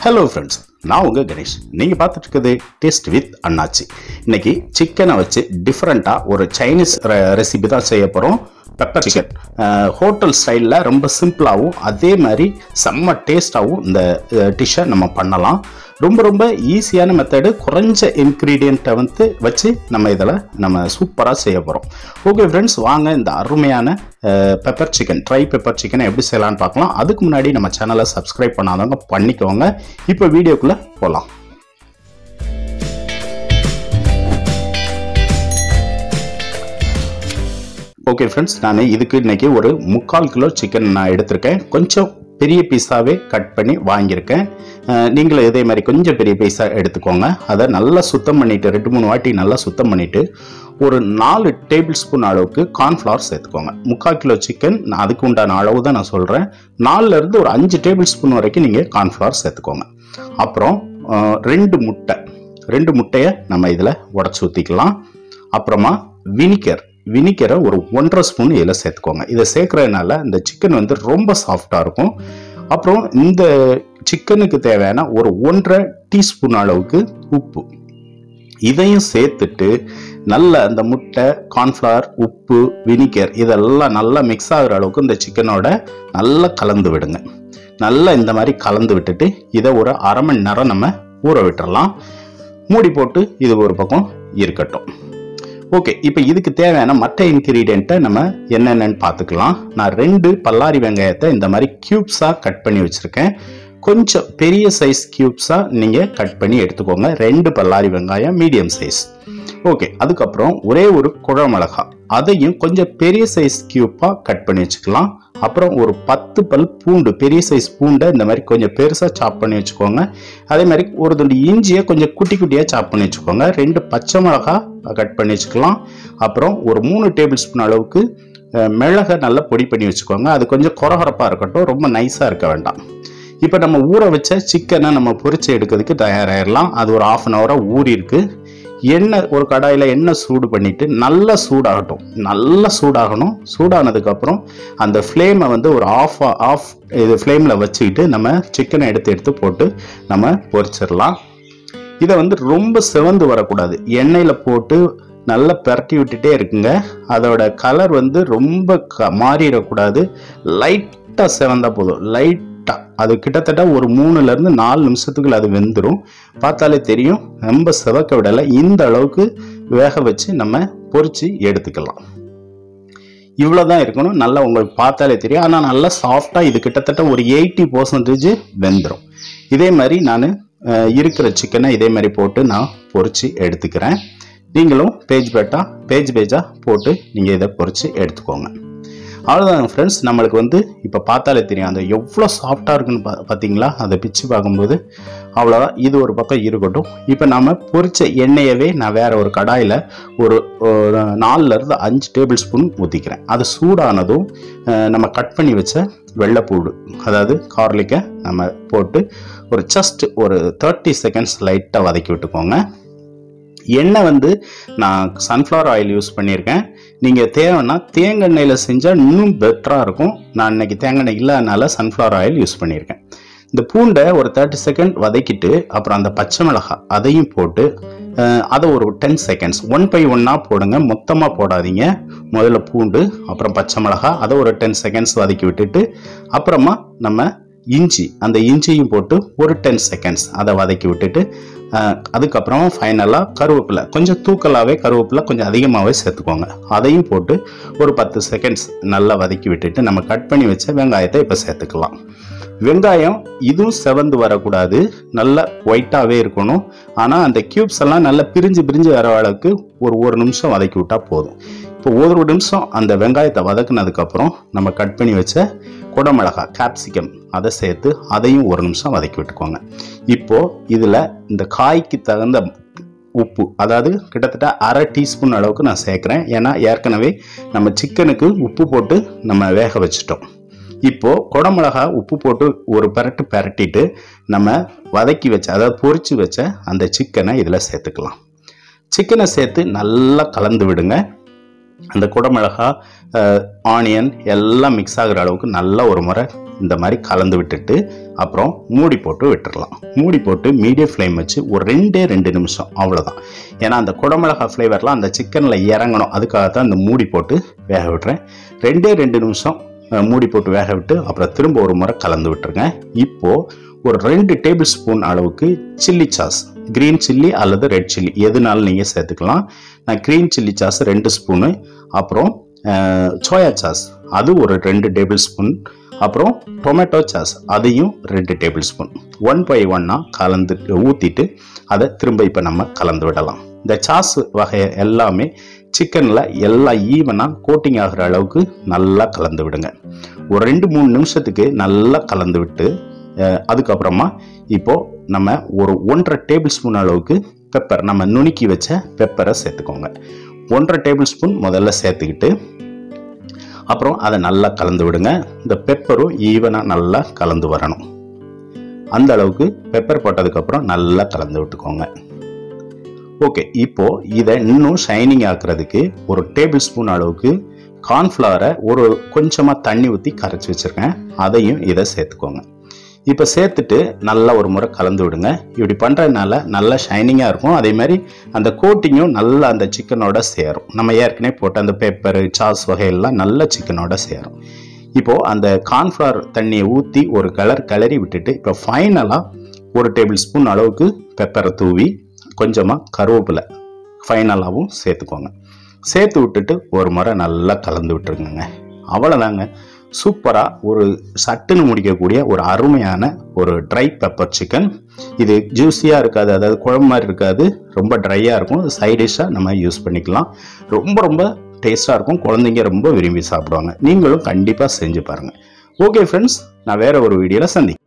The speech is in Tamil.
ஹலோ ஃப்ரெண்ட்ஸ் நான் உங்கள் கணேஷ் நீங்கள் பார்த்துட்டு இருக்கிறது டேஸ்ட் வித் அண்ணாச்சி இன்னைக்கு சிக்கனை வச்சு டிஃப்ரெண்ட்டாக ஒரு சைனீஸ் ரெசிபி தான் செய்ய போகிறோம் பெப்பர் சிக்கன் ஹோட்டல் ஸ்டைலில் ரொம்ப சிம்பிளாகவும் அதே மாதிரி செம்ம டேஸ்ட்டாகவும் இந்த டிஷ்ஷை நம்ம பண்ணலாம் ரொம்ப ரொம்ப ஈஸியான மெத்தடு குறைஞ்ச இன்க்ரீடியண்ட்டை வந்து வச்சு நம்ம இதில் நம்ம சூப்பராக செய்ய போகிறோம் ஓகே ஃப்ரெண்ட்ஸ் வாங்க இந்த அருமையான பெப்பர் சிக்கன் ட்ரை பெப்பர் சிக்கனை எப்படி செய்யலாம்னு பார்க்கலாம் அதுக்கு முன்னாடி நம்ம சேனலை சப்ஸ்கிரைப் பண்ணாதவங்க பண்ணிக்கோங்க இப்போ வீடியோக்குள்ளே போகலாம் ஓகே ஃப்ரெண்ட்ஸ் நான் இதுக்கு இன்னைக்கு ஒரு முக்கால் கிலோ சிக்கன் நான் எடுத்திருக்கேன் கொஞ்சம் பெரிய பீஸாகவே கட் பண்ணி வாங்கியிருக்கேன் அஹ் நீங்களும் இதே மாதிரி கொஞ்சம் பெரிய பீஸாக எடுத்துக்கோங்க அதை நல்லா சுத்தம் பண்ணிவிட்டு ரெண்டு மூணு வாட்டி நல்லா சுத்தம் பண்ணிவிட்டு ஒரு நாலு டேபிள் ஸ்பூன் அளவுக்கு கார்ன்ஃப்ளவர் சேர்த்துக்கோங்க முக்கால் கிலோ சிக்கன் நான் அதுக்கு உண்டான அளவு தான் நான் சொல்கிறேன் நாலுலேருந்து ஒரு அஞ்சு டேபிள் ஸ்பூன் வரைக்கும் நீங்கள் கார்ன்ஃப்ளவர் சேர்த்துக்கோங்க அப்புறம் அஹ் ரெண்டு முட்டை ரெண்டு முட்டையை நம்ம இதில் உடச்சி ஊற்றிக்கலாம் அப்புறமா வினிகர் வினிகரை ஒரு ஒன்றரை ஸ்பூன் இதில் சேர்த்துக்கோங்க இதை சேர்க்கறதுனால இந்த சிக்கன் வந்து ரொம்ப சாஃப்டாக இருக்கும் அப்புறம் இந்த சிக்கனுக்கு தேவையான ஒரு ஒன்றரை டீஸ்பூன் அளவுக்கு உப்பு இதையும் சேர்த்துட்டு நல்ல அந்த முட்டை கார்ன்ஃப்ளவர் உப்பு வினிகர் இதெல்லாம் நல்லா மிக்ஸ் ஆகுற அளவுக்கு இந்த சிக்கனோட நல்லா கலந்து விடுங்க நல்லா இந்த மாதிரி கலந்து விட்டுட்டு இதை ஒரு அரை மணி நேரம் நம்ம ஊற விட்டுறலாம் மூடி போட்டு இது ஒரு பக்கம் இருக்கட்டும் ஓகே இப்போ இதுக்கு தேவையான மற்ற இன்கிரீடியண்ட்டை நம்ம என்னென்னு பார்த்துக்கலாம் நான் ரெண்டு பல்லாரி வெங்காயத்தை இந்த மாதிரி க்யூப்ஸாக கட் பண்ணி வச்சுருக்கேன் கொஞ்சம் பெரிய சைஸ் க்யூப்ஸாக நீங்கள் கட் பண்ணி எடுத்துக்கோங்க ரெண்டு பல்லாரி வெங்காயம் மீடியம் சைஸ் ஓகே அதுக்கப்புறம் ஒரே ஒரு குழமிளகா அதையும் கொஞ்சம் பெரிய சைஸ் க்யூப்பாக கட் பண்ணி வச்சுக்கலாம் அப்புறம் ஒரு பத்து பல் பூண்டு பெரிய சைஸ் பூண்டை இந்த மாதிரி கொஞ்சம் பெருசாக சாப் பண்ணி வச்சுக்கோங்க அதே மாதிரி ஒரு துண்டு இஞ்சியை கொஞ்சம் குட்டி குட்டியாக சாப் பண்ணி வச்சுக்கோங்க ரெண்டு பச்சை மிளகா கட் பண்ணி வச்சுக்கலாம் அப்புறம் ஒரு மூணு டேபிள் ஸ்பூன் அளவுக்கு அஹ், மிளகை நல்லா பொடி பண்ணி வச்சுக்கோங்க அது கொஞ்சம் கொரகொரப்பாக இருக்கட்டும் ரொம்ப நைஸாக இருக்க வேண்டாம் இப்போ நம்ம ஊற வச்ச சிக்கனை நம்ம பொரிச்சு எடுக்கிறதுக்கு தயாராகிடலாம் அது ஒரு ஆஃப் அன் ஹவராக ஊறி இருக்கு எண்ணெய் ஒரு கடாயில் எண்ணெய் சூடு பண்ணிட்டு நல்லா சூடாகட்டும் நல்லா சூடாகணும் சூடானதுக்கப்புறம் அந்த ஃப்ளேமை வந்து ஒரு ஆஃப் ஆஃப் இது ஃப்ளேமில் வச்சுக்கிட்டு நம்ம சிக்கனை எடுத்து எடுத்து போட்டு நம்ம பொரிச்சிடலாம் இதை வந்து ரொம்ப சிவந்து வரக்கூடாது எண்ணெயில் போட்டு நல்லா பிரட்டி விட்டுட்டே இருக்குங்க அதோட கலர் வந்து ரொம்ப க மாறிடக்கூடாது லைட்டாக சிவந்தா போதும் லைட்டாக அது கிட்டத்தட்ட ஒரு மூணுலேருந்து நாலு நிமிஷத்துக்குள்ள அது வெந்துடும் பார்த்தாலே தெரியும் ரொம்ப சிவக்க விடலை இந்த அளவுக்கு வேக வச்சு நம்ம பொரிச்சு எடுத்துக்கலாம் இவ்வளோதான் இருக்கணும் நல்லா உங்களுக்கு பார்த்தாலே தெரியும் ஆனால் நல்லா சாஃப்டாக இது கிட்டத்தட்ட ஒரு எயிட்டி பர்சன்டேஜ் வெந்துடும் இதே மாதிரி நான் இருக்கிற சிக்கனை இதே மாதிரி போட்டு நான் பொரிச்சு எடுத்துக்கிறேன் நீங்களும் பேஜ் பேட்டா பேஜ் பேஜாக போட்டு நீங்கள் இதை பொரிச்சு எடுத்துக்கோங்க அவ்வளோதான் ஃப்ரெண்ட்ஸ் நம்மளுக்கு வந்து இப்போ பார்த்தாலே தெரியும் அந்த எவ்வளோ சாஃப்டாக இருக்குன்னு பா பார்த்தீங்களா அதை பிச்சு பார்க்கும்போது அவ்வளோதான் இது ஒரு பக்கம் இருக்கட்டும் இப்போ நம்ம பொரிச்ச எண்ணெயவே நான் வேற ஒரு கடாயில் ஒரு ஒரு நாலுலேருந்து அஞ்சு டேபிள் ஸ்பூன் ஊற்றிக்கிறேன் அது சூடானதும் அஹ், நம்ம கட் பண்ணி வச்ச வெள்ளைப்பூடு அதாவது கார்லிக்கை நம்ம போட்டு ஒரு ஜஸ்ட் ஒரு தேர்ட்டி செகண்ட்ஸ் லைட்டாக வதக்கி விட்டுக்கோங்க எண்ணெய் வந்து நான் சன்ஃப்ளவர் ஆயில் யூஸ் பண்ணியிருக்கேன் நீங்கள் தேவைன்னா தேங்காய் செஞ்சால் இன்னும் பெட்டராக இருக்கும் நான் இன்னைக்கு தேங்காய் இல்லாதனால சன்ஃப்ளவர் ஆயில் யூஸ் பண்ணியிருக்கேன் இந்த பூண்டை ஒரு தேர்ட்டி செகண்ட் வதக்கிட்டு அப்புறம் அந்த பச்சை மிளகாய் அதையும் போட்டு அஹ், அதை ஒரு டென் செகண்ட்ஸ் ஒன் பை ஒன்னாக போடுங்க மொத்தமாக போடாதீங்க முதல்ல பூண்டு அப்புறம் பச்சை மிளகாய் அதை ஒரு டென் செகண்ட்ஸ் வதக்கி விட்டுட்டு அப்புறமா நம்ம இஞ்சி அந்த இஞ்சியும் போட்டு ஒரு டென் செகண்ட்ஸ் அதை வதக்கி விட்டுட்டு அஹ், அதுக்கப்புறமா ஃபைனலாக கருவேப்பிலை கொஞ்சம் தூக்கலாகவே கருவேப்பிலை கொஞ்சம் அதிகமாகவே சேர்த்துக்கோங்க அதையும் போட்டு ஒரு பத்து செகண்ட்ஸ் நல்லா வதக்கி விட்டுட்டு நம்ம கட் பண்ணி வச்ச வெங்காயத்தை இப்போ சேர்த்துக்கலாம் வெங்காயம் இதுவும் செவந்து வரக்கூடாது நல்ல ஒயிட்டாகவே இருக்கணும் ஆனால் அந்த கியூப்ஸ் எல்லாம் நல்லா பிரிஞ்சு பிரிஞ்சு வர அளவுக்கு ஒரு ஒரு நிமிஷம் வதக்கி விட்டா போதும் இப்போ ஒரு நிமிஷம் அந்த வெங்காயத்தை வதக்குனதுக்கப்புறம் நம்ம கட் பண்ணி வச்ச குடமிளகாய் கேப்சிகம் அதை சேர்த்து அதையும் ஒரு நிமிஷம் வதக்கி விட்டுக்கோங்க இப்போ இதில் இந்த காய்க்கு தகுந்த உப்பு அதாவது கிட்டத்தட்ட அரை டீஸ்பூன் அளவுக்கு நான் சேர்க்குறேன் ஏன்னா ஏற்கனவே நம்ம சிக்கனுக்கு உப்பு போட்டு நம்ம வேக வச்சிட்டோம் இப்போ குடமிளகா உப்பு போட்டு ஒரு பரட்டு பரட்டிட்டு நம்ம வதக்கி வச்ச அதாவது பொரிச்சு வச்ச அந்த சிக்கனை இதில் சேர்த்துக்கலாம் சிக்கனை சேர்த்து நல்லா கலந்து விடுங்க அந்த குடமிளகா ஆனியன் எல்லாம் மிக்ஸ் ஆகுற அளவுக்கு நல்லா ஒரு முறை இந்த மாதிரி கலந்து விட்டுட்டு அப்புறம் மூடி போட்டு விட்டுறலாம் மூடி போட்டு மீடியம் ஃப்ளேம் வச்சு ஒரு ரெண்டே ரெண்டு நிமிஷம் அவ்வளோதான் ஏன்னா அந்த குடமிளகா ஃப்ளேவர்லாம் அந்த சிக்கனில் இறங்கணும் அதுக்காக தான் அந்த மூடி போட்டு வேக விட்டுறேன் ரெண்டே ரெண்டு நிமிஷம் அஹ், மூடி போட்டு வேக விட்டு அப்புறம் திரும்ப ஒரு முறை கலந்து விட்டுருங்க இப்போது ஒரு ரெண்டு டேபிள் ஸ்பூன் அளவுக்கு சில்லி சாஸ் க்ரீன் சில்லி அல்லது ரெட் சில்லி எதுனாலும் நீங்கள் சேர்த்துக்கலாம் நான் க்ரீன் சில்லி சாஸ் ரெண்டு ஸ்பூனு அப்புறம் சோயா சாஸ் அது ஒரு ரெண்டு டேபிள் ஸ்பூன் அப்புறம் டொமேட்டோ சாஸ் அதையும் ரெண்டு டேபிள் ஸ்பூன் ஒன் பை ஒன்னாக கலந்து ஊற்றிட்டு அதை திரும்ப இப்போ நம்ம கலந்து விடலாம் இந்த சாஸ் வகை எல்லாமே சிக்கனில் எல்லாம் ஈவனாக கோட்டிங் ஆகிற அளவுக்கு நல்லா கலந்து விடுங்க ஒரு ரெண்டு மூணு நிமிஷத்துக்கு நல்லா கலந்து விட்டு அஹ், அதுக்கப்புறமா இப்போ நம்ம ஒரு ஒன்றரை டேபிள் ஸ்பூன் அளவுக்கு பெப்பர் நம்ம நுணுக்கி வச்ச பெப்பரை சேர்த்துக்கோங்க ஒன்றரை டேபிள் ஸ்பூன் முதல்ல சேர்த்துக்கிட்டு அப்புறம் அதை நல்லா கலந்து விடுங்க இந்த பெப்பரும் ஈவனாக நல்லா கலந்து வரணும் அந்த அளவுக்கு பெப்பர் போட்டதுக்கப்புறம் நல்லா கலந்து விட்டுக்கோங்க ஓகே இப்போ இதை இன்னும் ஷைனிங் ஆக்குறதுக்கு ஒரு டேபிள் ஸ்பூன் அளவுக்கு கார்ன்ஃப்ளவரை ஒரு கொஞ்சமாக தண்ணி ஊற்றி கரைச்சி வச்சுருக்கேன் அதையும் இதை சேர்த்துக்கோங்க இப்போ சேர்த்துட்டு நல்லா ஒரு முறை கலந்து விடுங்க இப்படி பண்ணுறதுனால நல்லா ஷைனிங்காக இருக்கும் அதே மாதிரி அந்த கோட்டிங்கும் நல்லா அந்த சிக்கனோட சேரும் நம்ம ஏற்கனவே போட்ட அந்த பெப்பர் சாஸ் வகையெல்லாம் நல்ல சிக்கனோட சேரும் இப்போது அந்த கார்ன்ஃப்ளவர் தண்ணியை ஊற்றி ஒரு கலர் கிளறி விட்டுட்டு இப்போ ஃபைனலாக ஒரு டேபிள் ஸ்பூன் அளவுக்கு பெப்பரை தூவி கொஞ்சமாக கருவேப்பிலை ஃபைனலாகவும் சேர்த்துக்கோங்க சேர்த்து விட்டுட்டு ஒரு முறை நல்லா கலந்து விட்டுருங்க அவ்வளோதாங்க சூப்பராக ஒரு சட்டுன்னு முடிக்கக்கூடிய ஒரு அருமையான ஒரு ட்ரை பெப்பர் சிக்கன் இது ஜூஸியாக இருக்காது அதாவது குழம்பு மாதிரி இருக்காது ரொம்ப ட்ரையாக இருக்கும் சைடிஷாக நம்ம யூஸ் பண்ணிக்கலாம் ரொம்ப ரொம்ப டேஸ்ட்டாக இருக்கும் குழந்தைங்க ரொம்ப விரும்பி சாப்பிடுவாங்க நீங்களும் கண்டிப்பாக செஞ்சு பாருங்கள் ஓகே ஃப்ரெண்ட்ஸ் நான் வேற ஒரு வீடியோவில் சந்தி